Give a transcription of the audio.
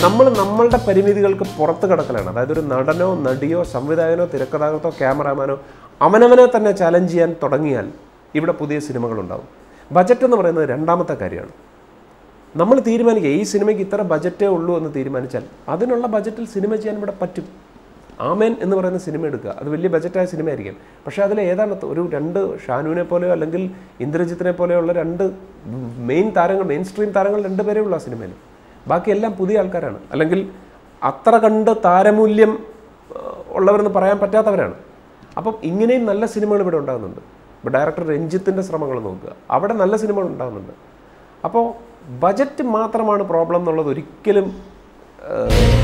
നമ്മൾ നമ്മളുടെ പരിമിതികൾക്ക് പുറത്ത് കിടക്കലാണ് അതായത് ഒരു നടനോ നടിയോ സംവിധായകനോ തിരക്കഥാകൃത്തോ ക്യാമറാമാനോ അവനവനെ തന്നെ ചലഞ്ച് ചെയ്യാൻ തുടങ്ങിയാൽ ഇവിടെ പുതിയ സിനിമകളുണ്ടാവും ബജറ്റ് എന്ന് പറയുന്നത് രണ്ടാമത്തെ കാര്യമാണ് നമ്മൾ തീരുമാനിക്കുക ഈ സിനിമയ്ക്ക് ഇത്ര ബജറ്റേ ഉള്ളൂ എന്ന് തീരുമാനിച്ചാൽ അതിനുള്ള ബജറ്റിൽ സിനിമ ചെയ്യാൻ ഇവിടെ പറ്റും ആമേൻ എന്ന് പറയുന്ന സിനിമ എടുക്കുക അത് വലിയ ബജറ്റായ സിനിമ ആയിരിക്കും പക്ഷേ അതിൽ ഏതാണ് ഒരു രണ്ട് ഷാനുവിനെ പോലെയോ അല്ലെങ്കിൽ ഇന്ദ്രജിത്തിനെ പോലെയുള്ള രണ്ട് മെയിൻ താരങ്ങൾ മെയിൻ സ്ട്രീം താരങ്ങൾ രണ്ടുപേരേ ഉള്ളൂ ആ സിനിമയിൽ ബാക്കിയെല്ലാം പുതിയ ആൾക്കാരാണ് അല്ലെങ്കിൽ അത്ര കണ്ട് താരമൂല്യം ഏഹ്, ഉള്ളവരെന്ന് പറയാൻ പറ്റാത്തവരാണ് അപ്പം ഇങ്ങനെയും നല്ല സിനിമകൾ ഇവിടെ ഉണ്ടാകുന്നുണ്ട് ഇപ്പോൾ ഡയറക്ടർ രഞ്ജിത്തിൻ്റെ ശ്രമങ്ങൾ നോക്കുക അവിടെ നല്ല സിനിമകൾ ഉണ്ടാകുന്നുണ്ട് അപ്പോൾ ബജറ്റ് മാത്രമാണ് പ്രോബ്ലം എന്നുള്ളത് ഒരിക്കലും ഏഹ്,